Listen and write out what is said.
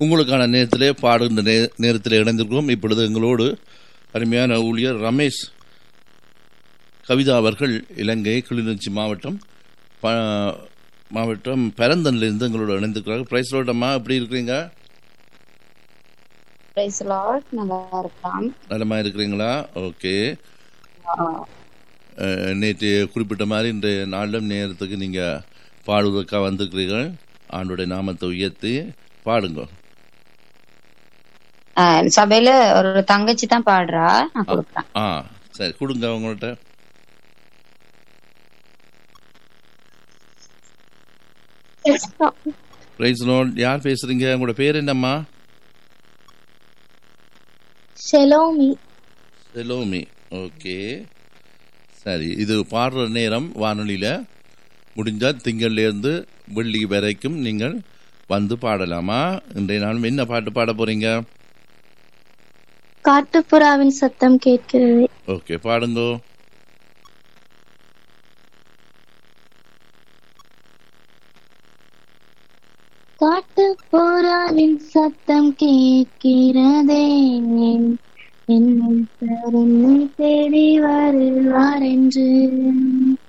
உங்களுக்கான நேரத்திலே பாடுகின்ற நே நேரத்தில் இணைந்திருக்கிறோம் இப்பொழுது எங்களோடு அருமையான ஊழியர் ரமேஷ் கவிதா அவர்கள் இலங்கை கிளிநொச்சி மாவட்டம் ப மாவட்டம் பரந்தன்லேருந்து எங்களோட இணைந்திருக்கிறார்கள் பிரைஸ் ரோட்டம்மா எப்படி இருக்கிறீங்க பிரைஸ் லார்ட் நல்லா இருக்கலாம் நலமா இருக்கிறீங்களா ஓகே அஹ், நேற்று குறிப்பிட்ட மாதிரி இந்த நாளிலும் நேரத்துக்கு நீங்கள் பாடுவதற்காக வந்திருக்கிறீர்கள் ஆண்டுடைய நாமத்தை உயர்த்தி பாடுங்க ஆஹ் சபையில ஒரு தங்கச்சி தான் பாடுறா நான் கொடுக்குறேன் ஆ சரி கொடுங்க அவங்கள்ட்ட பிரைஸ் லோட் யார் பேசுறீங்க உங்களோட பேர் என்னம்மா ஷெலோமி செலோமி ஓகே சரி இது பாடுற நேரம் வானொலியில் முடிஞ்சால் திங்கள்லேருந்து வெள்ளி வரைக்கும் நீங்கள் வந்து பாடலாமா இன்றைய நாள் என்ன பாட்டு பாட போறீங்க காட்டுப்புறாவின் சத்தம் கேட்கிறது ஓகே பாடுங்கோ காட்டுப்புறாவின் சத்தம் கேட்கிறதே என்னை தருணை தேடி வருவார் என்று